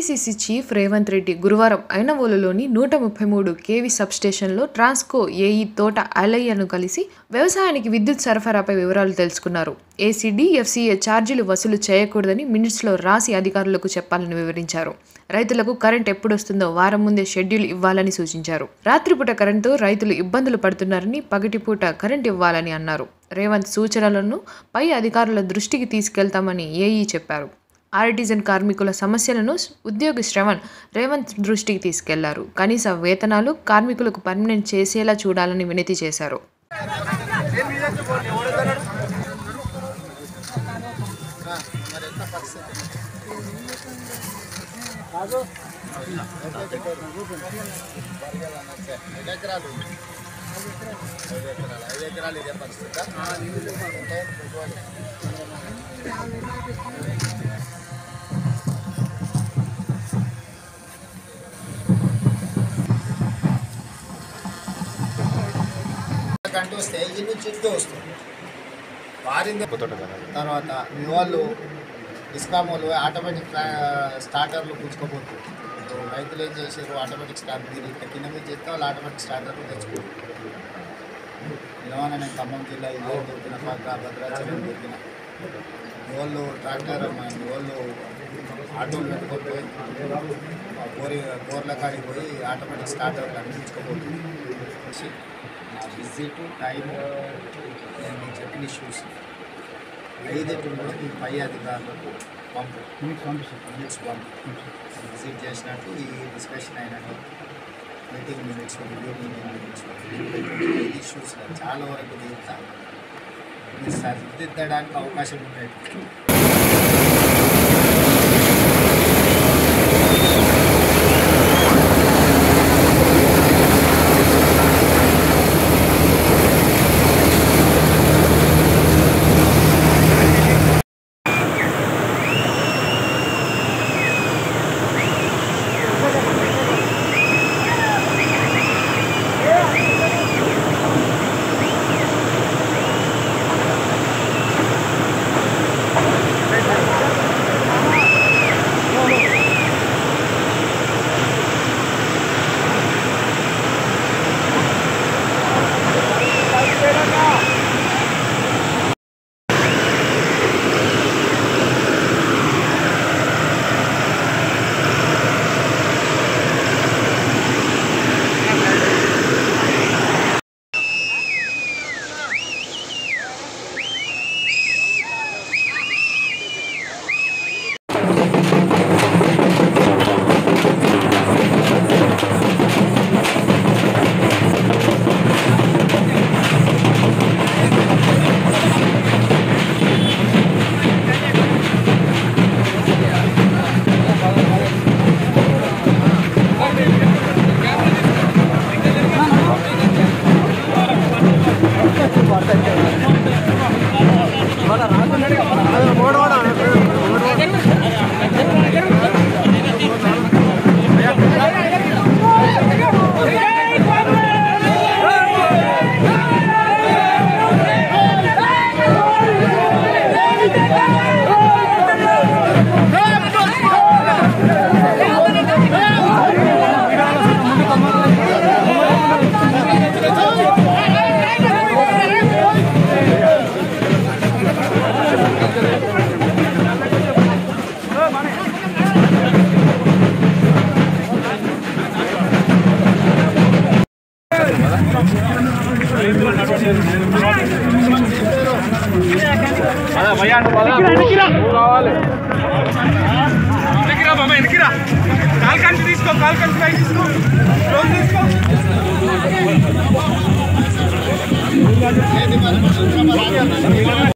TPCC chief Revanth Reddy గురువారం ఐనవోలులోని నూట ముప్పై మూడు కేవీ సబ్స్టేషన్లో ట్రాన్స్కో ఏఈ తోట అలయ్యను కలిసి వ్యవసాయానికి విద్యుత్ సరఫరాపై వివరాలు తెలుసుకున్నారు ఏసీడీ ఎఫ్సీఏ ఛార్జీలు వసూలు చేయకూడదని మినిట్స్లో రాసి అధికారులకు చెప్పాలని వివరించారు రైతులకు కరెంట్ ఎప్పుడొస్తుందో వారం ముందే షెడ్యూల్ ఇవ్వాలని సూచించారు రాత్రిపూట కరెంటుతో రైతులు ఇబ్బందులు పడుతున్నారని పగటిపూట కరెంట్ ఇవ్వాలని అన్నారు రేవంత్ సూచనలను పై అధికారుల దృష్టికి తీసుకెళ్తామని ఏఈ చెప్పారు ఆర్టిజన్ కార్మికుల సమస్యలను ఉద్యోగి శ్రవణ్ రేవంత్ దృష్టికి తీసుకెళ్లారు కనీస వేతనాలు కార్మికులకు పర్మనెంట్ చేసేలా చూడాలని వినతి చేశారు కంటూ వస్తే ఈ నుంచి ఇటు వస్తుంది వారింది తర్వాత మీ వాళ్ళు డిస్కామ్ వాళ్ళు ఆటోమేటిక్ స్టార్టర్లు పుచ్చుకోబోతుంది ఇప్పుడు రైతులు ఏం చేసారు ఆటోమేటిక్ స్టార్ట్ మీరు ఇక్కడ కింద మీద చేస్తే వాళ్ళు ఆటోమేటిక్ స్టార్టర్లు తెచ్చుకోరు ఇలాన నేను ఖమ్మం జిల్లా ఇల్లు దొరికిన పక్క భద్రాచలం దొరికిన మీ వాళ్ళు ట్రాక్టర్ మీ వాళ్ళు ఆటోలు పెట్టుకొని పోయి ఆ బోరి బోర్ల కాడికి పోయి ఆటోమేటిక్ స్టార్టర్లు అన్ని పుచ్చుకోబోతుంది వచ్చి నా విజిట్ టైం నేను మీకు చెప్పిన ఇష్యూస్ ఐదింటి కూడా మీ పై అధికారులకు పంపు మినిట్స్ పంపు విజిట్ చేసినట్టు ఈ డిస్కషన్ అయినట్టు meeting minutes review meeting minutes ఐదు ఇష్యూస్ చాలా వరకు తీరుతా మీరు సరిదిద్దడానికి అవకాశం ఉండేది ఎనికిరా బాబా ఎనికిరా కాల్ కంచి తీసుకో కాల్ కంచి పైకి తీసుకో రోజు తీసుకో ఏది మరి